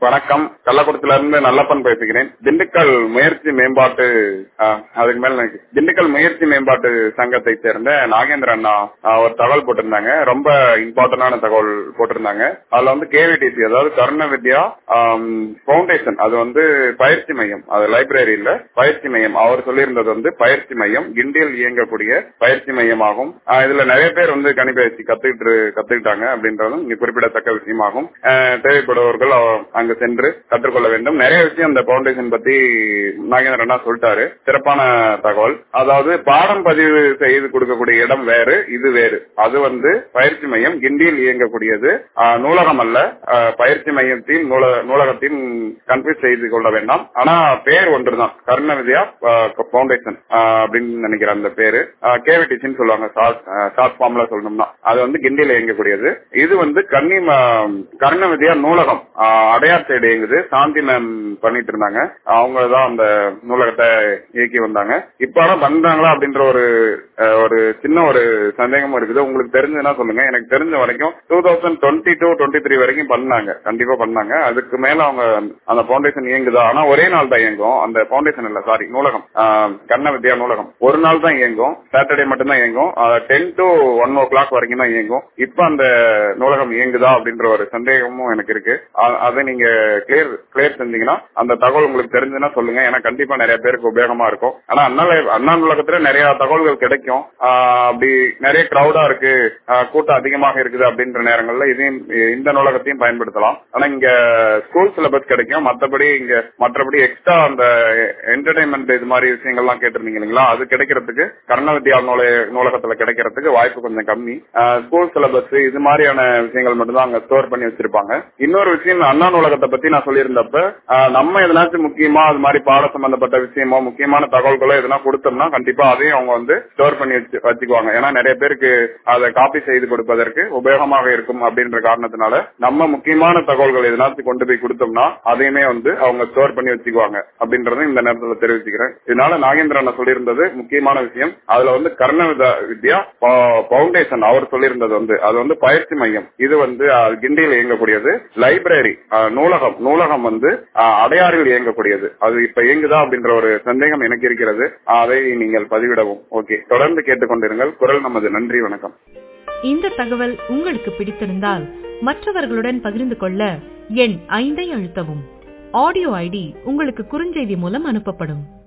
வணக்கம் கள்ளக்குளத்துல இருந்து நல்லப்பன் பேசுகிறேன் திண்டுக்கல் முயற்சி மேம்பாட்டு ஆ, அதுக்கு மேல எனக்கு திண்டுக்கல் முயற்சி மேம்பாட்டு சங்கத்தை சேர்ந்த நாகேந்திர அண்ணா ஆ, ஒரு தகவல் போட்டிருந்தாங்க ரொம்ப இம்பார்ட்டன்டான தகவல் போட்டிருந்தாங்க அதுல வந்து கேவிடிசி அதாவது கர்ண வித்யா பவுண்டேஷன் அது வந்து பயிற்சி மையம் அது லைப்ரரி இல்ல பயிற்சி மையம் அவர் சொல்லியிருந்தது வந்து பயிற்சி மையம் கிண்டியில் இயங்கக்கூடிய பயிற்சி மையமாகும் ஆ, இதுல நிறைய பேர் வந்து கணிப்பயிற்சி கத்துக்கிட்டு கத்துக்கிட்டாங்க அப்படின்றதும் இங்க குறிப்பிடத்தக்க விஷயமாகும் ஆ, தேவைப்படுபவர்கள் அவ- அங்க சென்று கற்றுக்கொள்ள வேண்டும் நிறைய விஷயம் இந்த பவுண்டேஷன் பத்தி நாகேந்திரன் அண்ணா சொல்லிட்டாரு சிறப்பான தகவல் அதாவது பாடம் பதிவு செய்து கொடுக்கக்கூடிய இடம் வேறு இது வேறு அது வந்து பயிற்சி மையம் கிண்டியில் இயங்கக்கூடியது ஆ, நூலகம் அல்ல ஆ, பயிற்சி மையத்தின் நூல- நூலகத்தின் கன்ஃபியூஸ் செய்து கொள்ள வேண்டாம் ஆனா பேர் ஒன்றுதான் கர்ண வித்யா பவுண்டேஷன் அப்படின்னு நினைக்கிறேன் அந்த பேரு கேவிடிசின்னு சொல்லுவாங்க ஷார்ட் ஃபார்ம்ல சொல்லணும்னா அது வந்து கிண்டியில இயங்கக்கூடியது இது வந்து கன்னி ம- கர்ண வித்யா நூலகம் ஆ, அடையார் சைடு இயங்குது சாந்தி மேம் பண்ணிட்டு இருந்தாங்க அவங்க தான் அந்த நூலகத்தை இயக்கி வந்தாங்க இப்ப ஆனா பண்றாங்களா அப்படின்ற ஒரு அஹ், ஒரு சின்ன ஒரு சந்தேகமும் இருக்குது உங்களுக்கு தெரிஞ்சதுன்னா சொல்லுங்க எனக்கு தெரிஞ்ச வரைக்கும் two thousand twenty two twenty three வரைக்கும் பண்ணாங்க கண்டிப்பா பண்ணாங்க அதுக்கு மேல அவங்க அந்த பவுண்டேஷன் இயங்குதா ஆனா ஒரே நாள் தான் இயங்கும் அந்த பவுண்டேஷன் இல்ல சாரி நூலகம் ஆஹ், கண்ண வித்யா நூலகம் ஒரு நாள் தான் இயங்கும் சாட்டர்டே மட்டும் தான் இயங்கும் ten to one o'clock வரைக்கும் தான் இயங்கும் இப்ப அந்த நூலகம் இயங்குதா அப்படின்ற ஒரு சந்தேகமும் எனக்கு இருக்கு அ- அதை நீங்க கிளியர் கிளியர் செஞ்சீங்கன்னா அந்த தகவல் உங்களுக்கு தெரிஞ்சுன்னா சொல்லுங்க ஏன்னா கண்டிப்பா நிறைய பேருக்கு உபயோகமா இருக்கும் ஆனா அண்ணா லை- அண்ணா நூலகத்துல நிறைய தகவல்கள் கிடைக்கும் ஆஹ் அப்படி நிறைய கிரௌடா இருக்கு ஆஹ் கூட்டம் அதிகமாக இருக்குது அப்படின்ற நேரங்கள்ல இதையும் இந்த நூலகத்தையும் பயன்படுத்தலாம் ஆனா இங்க ஸ்கூல் சிலபஸ் கிடைக்கும் மத்தபடி இங்க மற்றபடி எக்ஸ்ட்ரா அந்த என்டர்டைன்மெண்ட் இது மாதிரி விஷயங்கள்லாம் கேட்டிருந்தீங்க இல்லைங்களா அது கிடைக்கிறதுக்கு கர்ண வித்யா நூல- நூலகத்துல கிடைக்கிறதுக்கு வாய்ப்பு கொஞ்சம் கம்மி ஸ்கூல் சிலபஸ் இது மாதிரியான விஷயங்கள் மட்டும்தான் அங்க ஸ்டோர் பண்ணி வச்சிருப்பாங்க இன்னொரு விஷயம் அண்ணா நூலகத்தை பத்தி நான் சொல்லியிருந்தப்ப ஆஹ் நம்ம எதனாச்சும் முக்கியமா அது மாதிரி பாட சம்பந்தப்பட்ட விஷயமோ முக்கியமான தகவல்களோ எதனா கொடுத்தோம்னா கண்டிப்பா அதையும் அவங்க வந்து ஸ்டோர் பண்ணி வச்சு வச்சுக்குவாங்க ஏன்னா நிறைய பேருக்கு அதை காப்பி செய்து கொடுப்பதற்கு உபயோகமாக இருக்கும் அப்படின்ற காரணத்தினால நம்ம முக்கியமான தகவல்கள் எதனாச்சும் கொண்டு போய் கொடுத்தோம்னா அதையுமே வந்து அவங்க ஸ்டோர் பண்ணி வச்சுக்குவாங்க அப்படின்றத இந்த நேரத்துல தெரிவிச்சுக்கிறேன் இதனால நாகேந்திரன் சொல்லியிருந்தது முக்கியமான விஷயம் அதுல வந்து கர்ண வித- வித்யா பவுண்டேஷன் அவர் சொல்லியிருந்தது வந்து அது வந்து பயிற்சி மையம் இது வந்து அஹ், கிண்டியில் இயங்கக்கூடியது லைப்ரரி நூலகம் நூலகம் வந்து அஹ், அடையாறில் இயங்கக்கூடியது அது இப்ப இயங்குதா அப்படின்ற ஒரு சந்தேகம் எனக்கு இருக்கிறது அதை நீங்கள் பதிவிடவும் ஓகே தொடர்ந்து கேட்டுக்கொண்டிருங்கள் குரல் நமது நன்றி வணக்கம் இந்த தகவல் உங்களுக்கு பிடித்திருந்தால் மற்றவர்களுடன் பகிர்ந்து கொள்ள எண் ஐந்தை அழுத்தவும் ஆடியோ ஐடி உங்களுக்கு குறுஞ்செய்தி மூலம் அனுப்பப்படும்